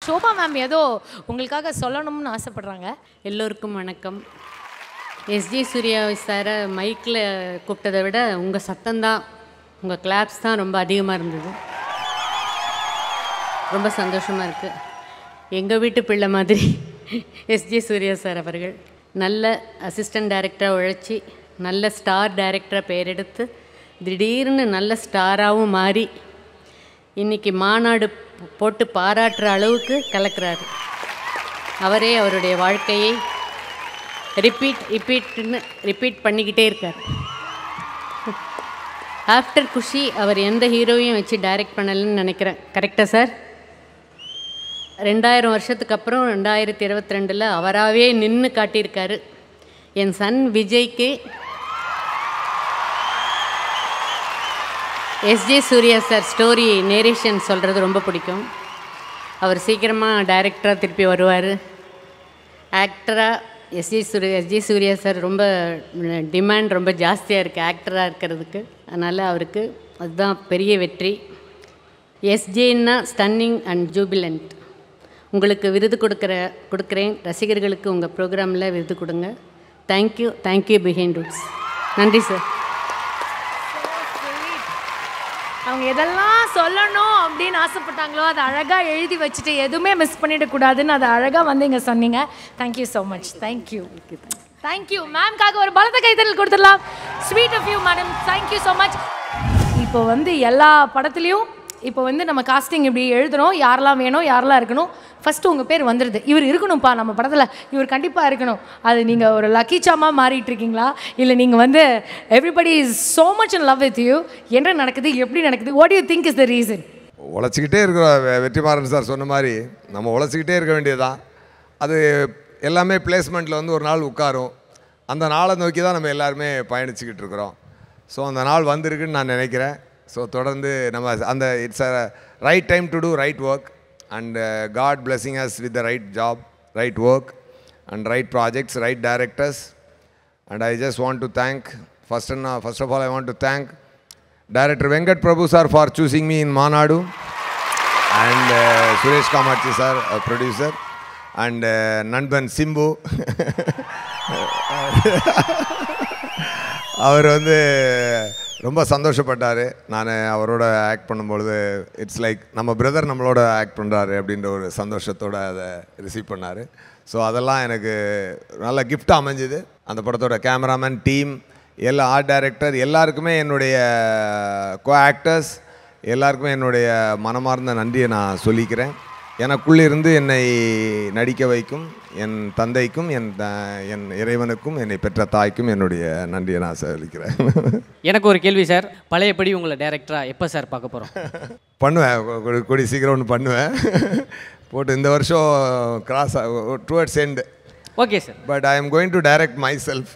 Sofa ma'am ஏதோ உங்களுக்காக சொல்லணும்னு ஆசைப்படுறாங்க எல்லோருக்கும் வணக்கம் எஸ்ஜி சூர்யா சாரை மைக்கில் கூப்பிட்டதை விட உங்கள் சத்தம்தான் உங்கள் கிளாப்ஸ் தான் ரொம்ப அதிகமாக இருந்தது ரொம்ப சந்தோஷமாக இருக்குது எங்கள் வீட்டு பிள்ளை மாதிரி எஸ்ஜி சூர்யா சார் அவர்கள் நல்ல அசிஸ்டன்ட் டைரக்டராக உழைச்சி நல்ல ஸ்டார் டைரக்டராக பெயரெடுத்து திடீர்னு நல்ல ஸ்டாராகவும் மாறி இன்னைக்கு மாநாடு போட்டு பாராட்டுற அளவுக்கு கலக்கிறாரு அவரே அவருடைய வாழ்க்கையை ரிப்பீட் ரிப்பீட்னு ரிப்பீட் பண்ணிக்கிட்டே இருக்கார் ஆஃப்டர் குஷி அவர் எந்த ஹீரோவையும் வச்சு டைரக்ட் பண்ணலைன்னு நினைக்கிறேன் கரெக்டாக சார் ரெண்டாயிரம் வருஷத்துக்கு அப்புறம் ரெண்டாயிரத்தி இருபத்தி ரெண்டில் அவராகவே நின்று காட்டியிருக்காரு என் சன் விஜய்க்கு SJ Surya sir story narration சொல்கிறது ரொம்ப பிடிக்கும் அவர் சீக்கிரமாக டைரக்டராக திருப்பி வருவார் ஆக்டராக SG Surya SG Surya sir ரொம்ப டிமாண்ட் ரொம்ப ஜாஸ்தியாக இருக்குது ஆக்டராக இருக்கிறதுக்கு அதனால் அவருக்கு அதுதான் பெரிய வெற்றி எஸ்ஜேன்னா ஸ்டன்னிங் அண்ட் ஜூபிலண்ட் உங்களுக்கு விருது கொடுக்குற கொடுக்குறேன் ரசிகர்களுக்கு உங்கள் ப்ரோக்ராமில் விருது கொடுங்க தேங்க்யூ தேங்க்யூ பிஹைண்ட் ரூட்ஸ் நன்றி சார் அவங்க எதெல்லாம் சொல்லணும் அப்படின்னு ஆசைப்பட்டாங்களோ அதை அழகாக எழுதி வச்சுட்டு எதுவுமே மிஸ் பண்ணிடக்கூடாதுன்னு அதை அழகாக வந்து இங்கே சொன்னீங்க thank you so much thank you thank you மேம்காக ஒரு பலத்த கைத்தறல் கொடுத்துடலாம் sweet of you madam thank you so much இப்போ வந்து எல்லா படத்துலையும் இப்போ வந்து நம்ம காஸ்டிங் இப்படி எழுதுறோம் யாரெல்லாம் வேணும் யாரெல்லாம் இருக்கணும் ஃபஸ்ட்டு உங்கள் பேர் வந்துடுது இவர் இருக்கணும்ப்பா நம்ம படத்தில் இவர் கண்டிப்பாக இருக்கணும் அது நீங்கள் ஒரு லக்கி சாமா மாறிட்டு இருக்கீங்களா இல்லை நீங்கள் வந்து everybody is so much in love with you என்ன நடக்குது எப்படி நடக்குது what you think is the reason உழைச்சிக்கிட்டே இருக்கிற வெ- வெற்றிமாறன் சார் சொன்ன மாதிரி நம்ம உழைச்சிக்கிட்டே இருக்க வேண்டியதுதான் அது எல்லாமே பிளேஸ்மெண்ட்டில் வந்து ஒரு நாள் உட்காரும் அந்த நாளை நோக்கி தான் நம்ம எல்லாருமே பயணிச்சுக்கிட்டு இருக்கிறோம் ஸோ அந்த நாள் வந்திருக்குன்னு நான் நினைக்கிறேன் ஸோ தொடர்ந்து நம்ம அந்த it's a right time to do right work and God blessing us with the right job right work and right projects right directors And I just want to thank, first, and, uh, first of all, I want to thank Director Venkat Prabhu sir for choosing me in Manadu, and uh, Suresh Kamachi sir, a producer, and uh, Nanban Simbu. அவர் வந்து ரொம்ப சந்தோஷப்பட்டார் நான் அவரோட act பண்ணும்பொழுது it's like நம்ம brother நம்மளோட act பண்ணுறாரு அப்படின்ற ஒரு சந்தோஷத்தோட அதை ரிசீவ் பண்ணார் ஸோ அதெல்லாம் எனக்கு நல்ல gift அமைஞ்சுது அந்த படத்தோட கேமராமேன் டீம் எல்லா ஆர்ட் டைரக்டர் எல்லாருக்குமே என்னுடைய கோ ஆக்டர்ஸ் எல்லாருக்குமே என்னுடைய மனமார்ந்த நன்றியை நான் சொல்லிக்கிறேன் எனக்குள்ளிருந்து என்னை நடிக்க வைக்கும் என் தந்தைக்கும் என் த- என் இறைவனுக்கும் என்னை பெற்ற தாய்க்கும் என்னுடைய நன்றியை நான் சொல்லிக்கிறேன் எனக்கு ஒரு கேள்வி சார் பழையபடி உங்களை டைரக்டரா எப்போ சார் பார்க்க போகிறோம் பண்ணுவேன் கூ- கூ- கூடி சீக்கிரம் ஒன்று பண்ணுவேன் போட்டு இந்த வருஷம் cross towards end okay sir but I am going to direct myself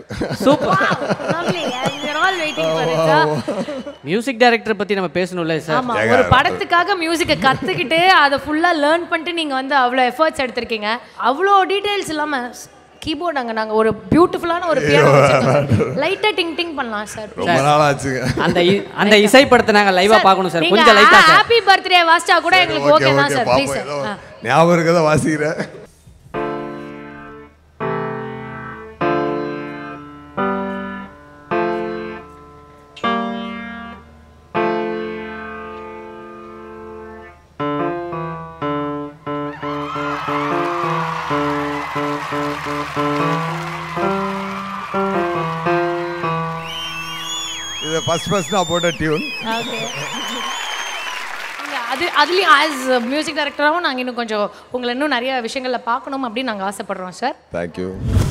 music director பற்றி நம்ம பேசணும்ல சார் ஆமா ஒரு படத்துக்காக மியூசிக்கை கத்துக்கிட்டு அதை ஃபுல்லா லேர்ன் பண்ணிட்டு நீங்க வந்து அவ்வளோ எஃபர்ட்ஸ் எடுத்திருக்கீங்க அவ்வளோ டீடைல்ஸ் இல்லாம கீபோர்ட் அங்க நாங்க ஒரு பியூட்டிஃபுல்லான ஒரு பியானோ லைட்டா டிங் டிங் பண்ணலாம் சார் ரொம்ப நாள் ஆச்சுங்க அந்த இ- அந்த இசை படத்தை நாங்கள் லைவாக பார்க்கணும் சார் கொஞ்சம் லைட்டாக சார் ஹாப்பி பர்த்டே வாசிச்சா கூட எங்களுக்கு ஓகே ஓகே தான் ஓகே சார் ப்ளீஸ் பாப்போம் ஏதோ சார் ஞாபகம் இருக்கதை வாசிக்கிறேன் இது ஃபர்ஸ்ட் ஃபர்ஸ்ட் நான் போட்ட டியூன் ஓகே அது அதுலேயும் ஆஸ் மியூசிக் டைரக்டராகவும் நாங்கள் இன்னும் கொஞ்சம் உங்களை இன்னும் நிறைய விஷயங்களில் பார்க்கணும் அப்படின்னு நாங்கள் ஆசைப்படுறோம் சார் தேங்க்யூ